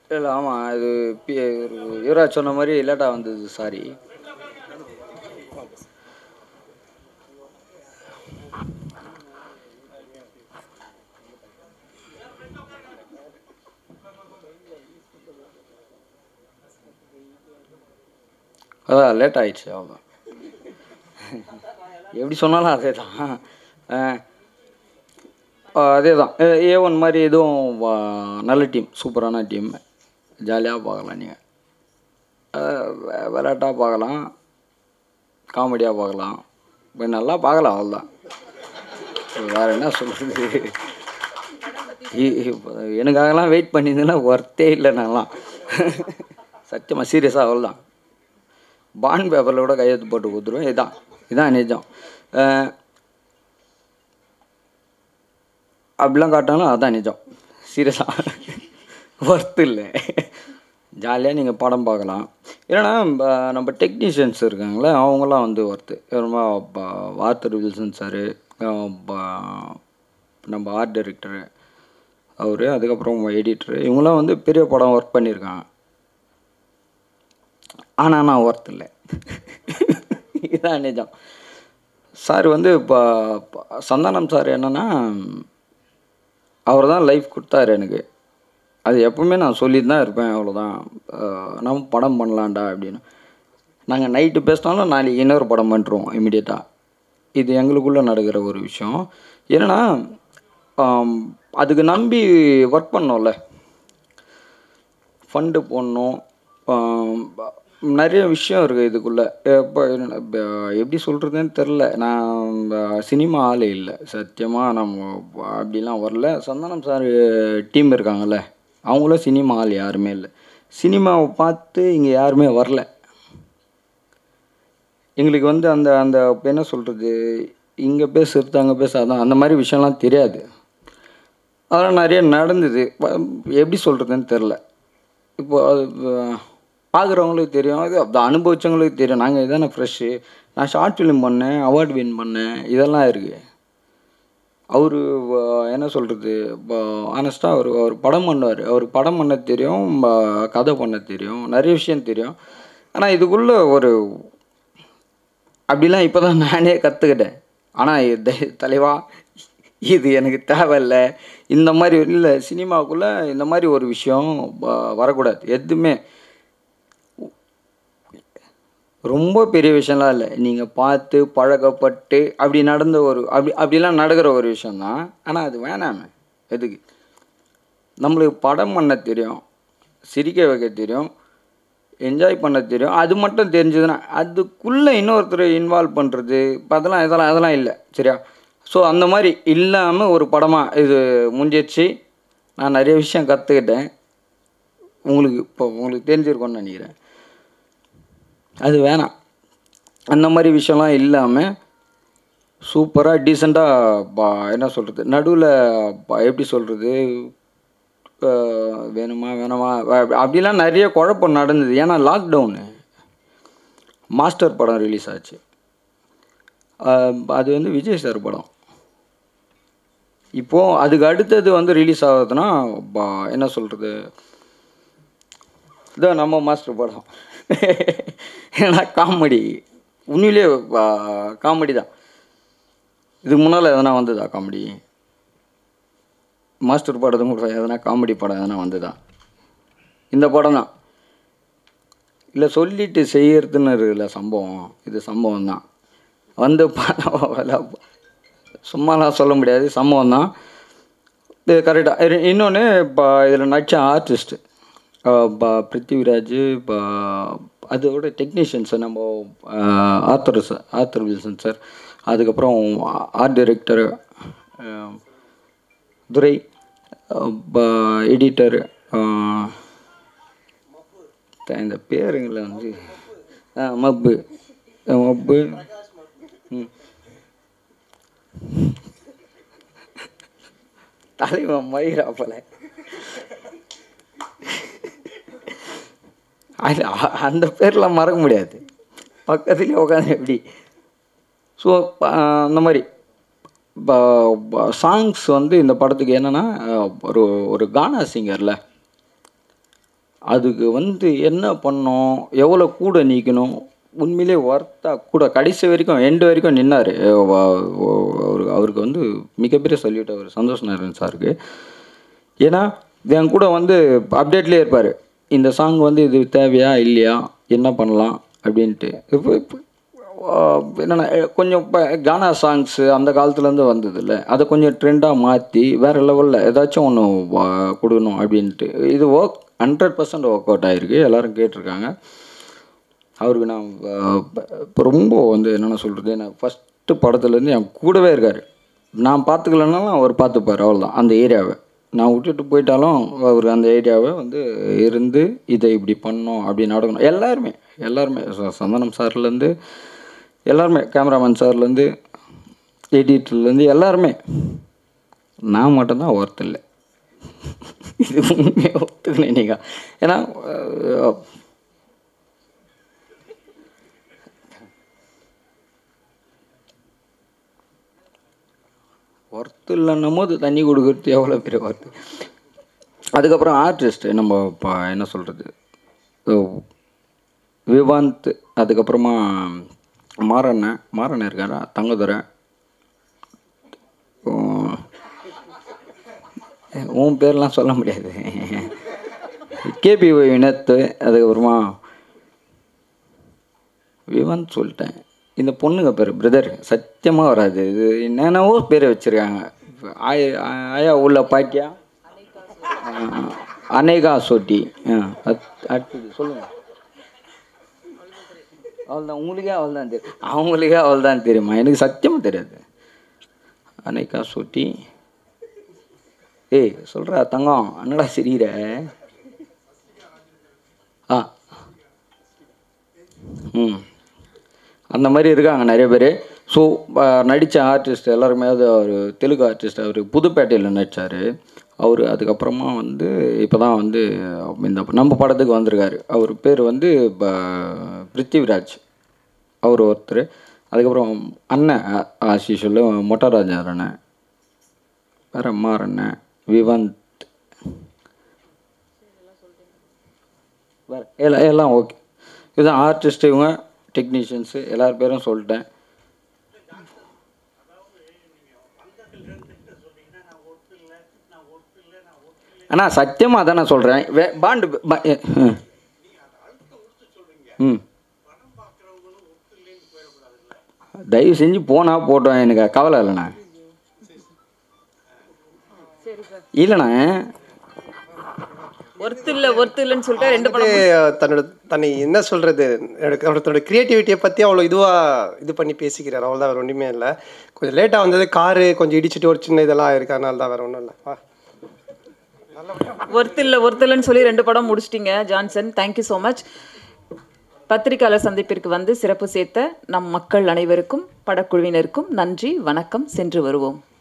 இல்லை ஆமாம் இது பி- யுவராஜ் சொன்ன மாதிரி லேட்டாக வந்தது சாரி அதான் லேட் ஆயிடுச்சு ஆமாம் எப்படி சொன்னாலும் அதே தான் அதே தான் ஏ ஒன் மாதிரி எதுவும் வா- நல்ல டீம் சூப்பரான டீம் ஜாலியாக பார்க்கலாம் நீங்கள் விளையாட்டாக பார்க்கலாம் காமெடியாக பார்க்கலாம் இப்ப நல்லா பார்க்கலாம் அவ்வளோதான் வேறு என்ன சொல்கிறது எனக்காகலாம் வெயிட் பண்ணியிருந்தேன்னா ஒர்த்தே இல்லை நான்லாம் சத்தியமாக சீரியஸாக அவ்வளோதான் பாண்ட் பேப்பரில் கூட கையெழுத்து போட்டு கொடுத்துருவேன் இதான் இதான் நிஜம் அஹ் அப்படிலாம் காட்டினாலும் அதான் நிஜம் சீரியஸாக ஒர்த்து இல்லை ஜாலியாக நீங்கள் படம் பார்க்கலாம் ஏன்னா நம்ம- நம்ம டெக்னீஷியன்ஸ் இருக்காங்களே அவங்களாம் வந்து ஒர்த்து ரொம்ப வார்த்தர் வில்சன் சார் நம்ம ஆர்ட் டைரக்டரு அவர் அதுக்கப்புறம் எடிட்டரு இவங்களாம் வந்து பெரிய படம் ஒர்க் பண்ணியிருக்காங்க ஆனால் நான் ஒர்த் இல்லை இதான் நிஜம் சார் வந்து இப்போ சந்தானம் சார் என்னென்னா அவர் தான் லைஃப் கொடுத்தாரு எனக்கு அது எப்பவுமே நான் சொல்லிட்டு தான் இருப்பேன் அவ்வளோதான் நம்ம படம் பண்ணலாம்டா அப்படின்னு நாங்கள் நைட்டு பேசினாலும் நாளைக்கு இன்னொரு படம் பண்ணுறோம் இமிடியேட்டாக இது எங்களுக்குள்ளே நடக்கிற ஒரு விஷயம் என்னென்னா அதுக்கு நம்பி ஒர்க் பண்ணோம்ல ஃபண்டு போடணும் ஆம், நிறைய விஷயம் இருக்குது இதுக்குள்ளே இப்போ இப்போ எப்படி சொல்கிறதுன்னு தெரில நான் சினிமா ஆளே இல்லை சத்தியமாக நம்ம அப்படிலாம் வரல சந்தானம் சார் டீம் இருக்காங்கல்ல அவங்களும் சினிமா ஆள் யாருமே இல்லை சினிமாவை பார்த்து இங்கே யாருமே வரல எங்களுக்கு வந்து அந்த அந்த இப்ப என்ன சொல்கிறது இங்கே பேசுறது அங்கே பேச அதான் அந்த மாதிரி விஷயம்லாம் தெரியாது அதெல்லாம் நிறைய நடந்தது வ- எப்படி சொல்கிறதுன்னு தெரில இப்போ அது பார்க்குறவங்களுக்கு தெரியும் இது அப்படி அனுபவிச்சவங்களுக்கு தெரியும் நாங்கள் இதானே ஃப்ரெஷ்ஷு நான் ஷார்ட் ஃபிலிம் பண்ணேன் அவார்ட் வின் பண்ணேன் இதெல்லாம் இருக்குது அவர் என்ன சொல்கிறது இப்போ ஆனஸ்ட்டாக அவர் அவர் படம் பண்ணுவார் அவருக்கு படம் பண்ண தெரியும் ப- கதை பண்ண தெரியும் நிறைய விஷயம் தெரியும் ஆனால் இதுக்குள்ளே ஒரு அப்படிலாம் இப்போ தான் நானே கற்றுக்கிட்டேன் ஆனால் தலைவா இது எனக்கு தேவையில்லை இந்த மாதிரி இல்லை சினிமாவுக்குள்ளே இந்த மாதிரி ஒரு விஷயம் வ- வரக்கூடாது எதுவுமே ரொம்ப பெரிய விஷயம்லாம் இல்லை நீங்கள் பார்த்து பழக்கப்பட்டு அப்படி நடந்த ஒரு அப்படி அப்படிலாம் நடக்கிற ஒரு விஷயந்தான் ஆனால் அது வேணாமே எதுக்கு நம்மளுக்கு படம் பண்ண தெரியும் சிரிக்க வைக்க தெரியும் என்ஜாய் பண்ண தெரியும் அது மட்டும் தெரிஞ்சதுன்னா அதுக்குள்ளே இன்னொருத்தர் இன்வால்வ் பண்ணுறது இப்போ அதெல்லாம் இதெல்லாம் அதெல்லாம் இல்லை சரியா ஸோ அந்த மாதிரி இல்லாமல் ஒரு படமாக இது முடிஞ்சிச்சு நான் நிறைய விஷயம் கற்றுக்கிட்டேன் உங்களுக்கு இப்போ உங்களுக்கு தெரிஞ்சிருக்கும்னு நினைக்கிறேன் அது வேணாம் அந்த மாதிரி விஷயம்லாம் இல்லாமல் சூப்பராக டீசெண்டாக என்ன சொல்கிறது நடுவில் எப்படி சொல்கிறது வேணுமா வேணாமா அ- அப்படிலாம் நிறைய குழப்பம் நடந்தது ஏன்னா லாக்டவுனு மாஸ்டர் படம் ரிலீஸ் ஆச்சு அஹ் அது வந்து விஜய் சார் படம் இப்போது அதுக்கு அடுத்தது வந்து ரிலீஸ் ஆகுதுன்னா ப- என்ன சொல்கிறது இதான் நம்ம மாஸ்டர் படம் ஏன்னா காமெடி உண்மையிலேயே காமெடி தான் இதுக்கு முன்னால் எதனா வந்ததா காமெடி மாஸ்டர் படத்தும் கூட எதனா காமெடி படம் எதனா வந்ததா இந்த படம் தான் இல்லை சொல்லிட்டு செய்யறதுன்னு இருக்குல்ல சம்பவம் இது சம்பவம் தான் வந்து படம் சும்மாலாம் சொல்ல முடியாது சம்பவம் தான் இது கரெக்டாக இன்னொன்று இப்போ இதில் நடித்த ஆர்டிஸ்ட்டு பிருத்திவிராஜ் இப்போ அதோட டெக்னீஷியன்ஸ் நம்ம Arthur sir Arthur Wilson sir அதுக்கப்புறம் ஆர்ட் டைரக்டர் துரை எடிட்டர் இந்த பேருங்களை வந்து ஆ, மப்பு ஆ, மப்பு ம் தலைவன் மயிராப்பல அது அ- அந்த பேர்லாம் மறக்க முடியாது பக்கத்துலேயே உட்காந்து எப்படி ஸோ அந்த மாதிரி சாங்ஸ் வந்து இந்த படத்துக்கு என்னென்னா ஒரு ஒரு கானா சிங்கரில் அதுக்கு வந்து என்ன பண்ணோம் எவ்வளோ கூட நிற்கணும் உண்மையிலே ஒர்த்தா கூட கடைசி வரைக்கும் எண்டு வரைக்கும் நின்னார் அவருக்கு அவருக்கு வந்து மிகப்பெரிய சொல்லிவிட்டு அவர் சந்தோஷ் நாராயண் சாருக்கு ஏன்னா என் கூட வந்து அப்டேட்லேயே இருப்பார் இந்த சாங் வந்து இது தேவையா இல்லையா என்ன பண்ணலாம் அப்படின்ட்டு இப்போ இப்போ என்னென்னா கொஞ்சம் இப்போ கானா சாங்ஸு அந்த காலத்துலேருந்து வந்ததில்ல அதை கொஞ்சம் ட்ரெண்டாக மாற்றி வேறு லெவலில் ஏதாச்சும் ஒன்று கொடுக்கணும் அப்படின்ட்டு இது work hundred percent work out ஆகிருக்கு எல்லோரும் கேட்டிருக்காங்க அவருக்கு நான் இப்போ ரொம்ப வந்து என்னென்ன சொல்கிறது நான் ஃபஸ்ட்டு படத்துலேருந்து என் கூடவே இருக்கார் நான் பார்த்துக்கலனாலும் அவர் பார்த்துப்பார் அவ்வளோதான் அந்த ஏரியாவை நான் விட்டுட்டு போயிட்டாலும் அவர் அந்த ஏரியாவை வந்து இருந்து இதை இப்படி பண்ணோம் அப்படி நடக்கணும் எல்லாருமே எல்லாருமே ச- சந்தனம் சார்லேருந்து எல்லாருமே கேமராமேன் சார்லேருந்து எடிட்டர்லேருந்து எல்லாருமே நான் மட்டும்தான் ஒர்த் இல்லை இது உண்மையாக ஒத்துக்கணும் நீங்கள் ஏன்னா அஹ், ஒர்த்து இல்லைன்னும் போது தண்ணி கொடுக்கறது எவ்வளோ பெரிய ஒர்த்து அதுக்கப்புறம் ஆர்டிஸ்ட் நம்ம இப்போ என்ன சொல்கிறது விவாந்த் அதுக்கப்புறமா மாறண்ணன் மாறண்ணன் இருக்காரா தங்கதுரை உம், உன் பேர்லாம் சொல்ல முடியாது கேபி வினத்து அதுக்கப்புறமா விவாந்த் சொல்லிட்டேன் இந்த பொண்ணுங்க பேர் பிரதர் சத்தியமாக வராது இது என்னென்னவோ பேர் வச்சுருக்காங்க ஆய ஆயா உள்ள பாக்கியா ஆஹ், அனேகா சொட்டி ஆ அத்- அடுத்தது சொல்லுங்கள் அவள்தான் உங்களுக்கே அவள் தான் தெரியும் அவங்களுக்கே அவள் தான் தெரியுமா எனக்கு சத்தியமாக தெரியாது அனைக்கா சொட்டி ஏய் சொல்கிறா தங்கம் என்னடா சிரிக்கிற ஆ ம் அந்த மாதிரி இருக்காங்க நிறைய பேர் ஸோ நடித்த ஆர்டிஸ்ட் எல்லாருமே அது அவர் தெலுங்கு ஆர்டிஸ்ட் அவர் புதுப்பேட்டையில் நடித்தார் அவர் அதுக்கப்புறமா வந்து இப்போ தான் வந்து இந்த நம்ம படத்துக்கு வந்திருக்காரு அவர் பேர் வந்து ப- பிருத்திவிராஜ் அவர் ஒருத்தர் அதுக்கப்புறம் அண்ணன் ஆசிஷுல் மொட்டராஜா அண்ணன் வேறு அம்மார் அண்ணன் விவந்த் வேறு எல்லாம் எல்லாம் ஓகே இதுதான் ஆர்டிஸ்ட் இவங்க டெக்னீஷியன்ஸு எல்லார் பேரும் சொல்லிட்டேன் அண்ணா சத்தியமாக அதான் நான் சொல்கிறேன் வே பாண்டு பா- எ- ம். ம் தயவு செஞ்சு போனா போட்டோம் எனக்கு கவலை இல்லைண்ணா இல்லைண்ணா ஒர்த்து இல்லை ஒர்த்து இல்லைன்னு சொல்லிட்டு ரெண்டு படம் வந்து தன்னோட தன்னை என்ன சொல்றது எனக்கு அவர் தன்னோட கிரியேட்டிவிட்டியை பற்றி அவ்வளோ இதுவாக இது பண்ணி பேசிக்கிறார் அவ்வளோதான் வேறு ஒன்றுமே இல்லை கொஞ்சம் லேட்டாக வந்தது காரு கொஞ்சம் இடிச்சிட்டு ஒரு சின்ன இதெல்லாம் இருக்கு அதனால தான் வேறு ஒன்றும் இல்லை வா ஒர்த்து இல்லை ஒர்த்து இல்லைன்னு சொல்லி ரெண்டு படம் முடிச்சிட்டிங்க ஜான்சன் தேங்க்யூ ஸோ மச் பத்திரிகையாளர் சந்திப்பிற்கு வந்து சிறப்பு சேர்த்த நம் மக்கள் அனைவருக்கும் படக்குழுவினருக்கும் நன்றி வணக்கம் சென்று வருவோம்